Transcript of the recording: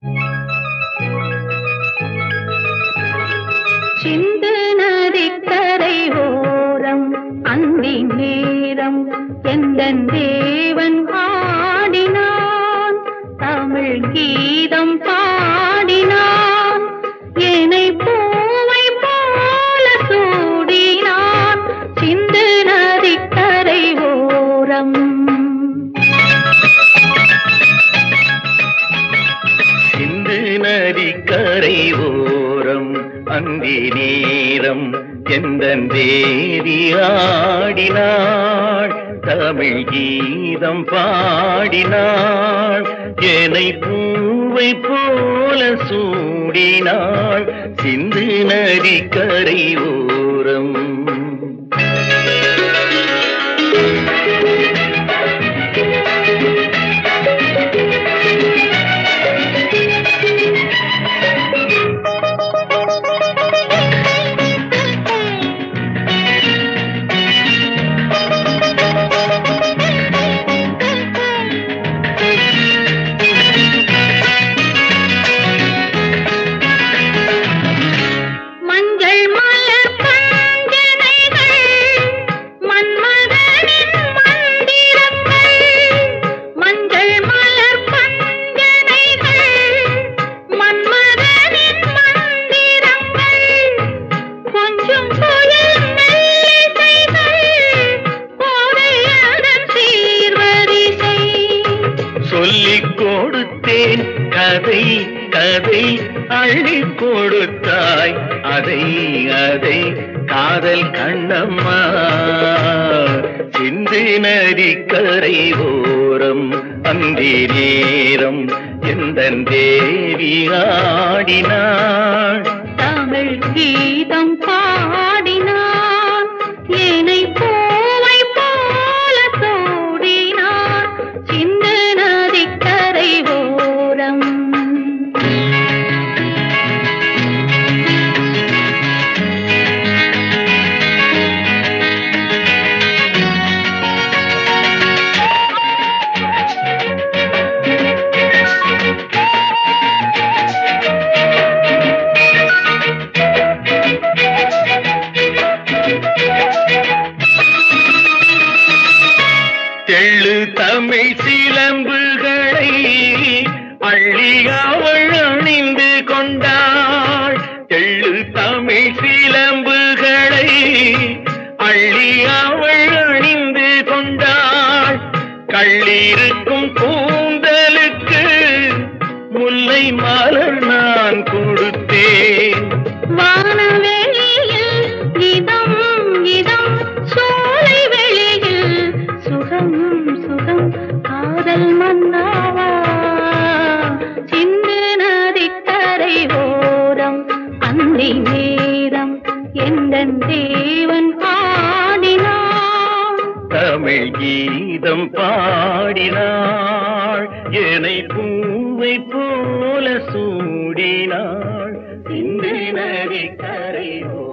சிந்து நதிக்கரை ஓரம் அந்தி நேரம் எந்தன் தேவன் ஆடினான் தமிழ் கீதம் பாடினான் என்னை பூவை போல சூடினான் சிந்து நதிக்கரை ஓரம் சிந்து நதி கரை ஓரம் அந்தி நேரம் எந்த தேவி ஆடினாள் தமிழ் கீதம் பாடினாள் என்னை பூவை போல சூடினாள் சிந்து நதி கரை ஓரம் மஞ்சள் மலர் பஞ்சனைகள் மன்மதனின் மந்திரங்கள் மஞ்சள் மலர் பஞ்சனைகள் மன்மதனின் மந்திரங்கள் கொஞ்சம் புயல் மெல்லிசைகள் கோடையதன் சீர்வரிசை சொல்லிக் கொடுத்தேன் கதை கதை அள்ளி கொடுத்தாய் அதை அதை காதல் கண்ணம்மா சிந்து நதி கரை ஓரம் அந்தி நேரம் எந்த தேவி ஆடினாள் தமிழ் கீதம் பாடினான் ஏனை பூவை போல சூடினான் சின்ன நதிக்கரை ஓரம் தெள்ளு தமிழ் சிலம்புகளை அள்ளி அவள் அணிந்து கொண்டாள் தெள்ளு தமிழ் சிலம்புகளை அள்ளி அவள் அணிந்து கொண்டாள் கள்ளிருக்கும் கூந்தலுக்கு முல்லை மலர் நான் கொடுத்தேன் வானவெளியில் இதம் இதம் சோலை வெளியில் சுகம் சுகம் காதல் மன்னாவா சிந்து நதிக்கரை ஓரம் அந்தி நேரம் எந்தன் தேவன் ஆடினான் தமிழ் கீதம் பாடினாள் என்னை பூவை போல சூடினாள் இந்த நதி கரை